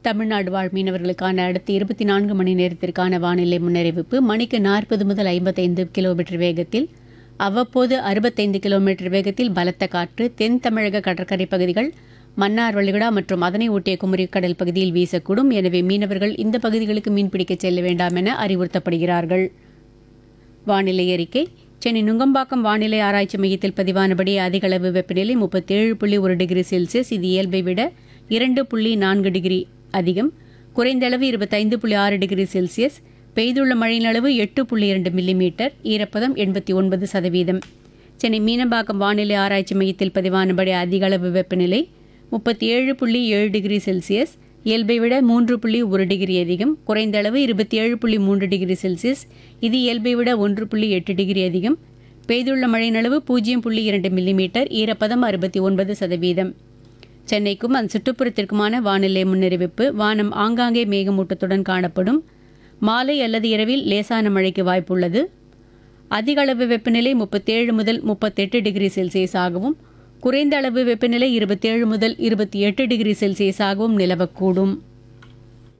தமிழ்நாடு வாழ் மீனவர்களுக்கான அடுத்த இருபத்தி நான்கு மணி நேரத்திற்கான வானிலை முன்னறிவிப்பு மணிக்கு நாற்பது முதல் ஐம்பத்தைந்து கிலோமீட்டர் வேகத்தில் அவ்வப்போது அறுபத்தைந்து கிலோமீட்டர் வேகத்தில் பலத்த காற்று தென் தமிழக கடற்கரை பகுதிகள் மன்னார் வளைகுடா மற்றும் அதனை ஒட்டிய குமரி கடல் பகுதியில் வீசக்கூடும் எனவே மீனவர்கள் இந்த பகுதிகளுக்கு மீன்பிடிக்க செல்ல வேண்டாம் என அறிவுறுத்தப்படுகிறார்கள் வானிலை அறிக்கை சென்னை நுங்கம்பாக்கம் வானிலை ஆராய்ச்சி மையத்தில் பதிவானபடி அதிக அளவு வெப்பநிலை முப்பத்தேழு புள்ளி ஒரு டிகிரி செல்சியஸ் இது இயல்பை விட இரண்டு புள்ளி நான்கு டிகிரி அதிகம் குறைந்த அளவு இருபத்தைந்து புள்ளி ஆறு டிகிரி செல்சியஸ் பெய்துள்ள மழையின் அளவு எட்டு புள்ளி இரண்டு மில்லிமீட்டர் ஈரப்பதம் எண்பத்தி ஒன்பது சதவீதம் சென்னை மீனம்பாக்கம் வானிலை ஆராய்ச்சி மையத்தில் பதிவானபடி அதிக அளவு வெப்பநிலை முப்பத்தி ஏழு புள்ளி ஏழு டிகிரி செல்சியஸ் இயல்பை விட மூன்று புள்ளி ஒரு டிகிரி அதிகம் குறைந்த அளவு இருபத்தி ஏழு புள்ளி மூன்று டிகிரி செல்சியஸ் இது இயல்பை விட ஒன்று புள்ளி எட்டு டிகிரி அதிகம் பெய்துள்ள மழையின் அளவு பூஜ்ஜியம் புள்ளி இரண்டு மில்லிமீட்டர் ஈரப்பதம் அறுபத்தி ஒன்பது சதவீதம் சென்னைக்கும் அதன் சுற்றுப்புறத்திற்குமான வானிலை முன்னறிவிப்பு வானம் ஆங்காங்கே மேகமூட்டத்துடன் காணப்படும் மாலை அல்லது இரவில் லேசான மழைக்கு வாய்ப்புள்ளது அதிக அளவு வெப்பநிலை முப்பத்தேழு முதல் முப்பத்தெட்டு டிகிரி செல்சியஸ் ஆகவும் குறைந்த அளவு வெப்பநிலை இருபத்தேழு முதல் இருபத்தி எட்டு டிகிரி செல்சியஸ் ஆகவும் நிலவக்கூடும்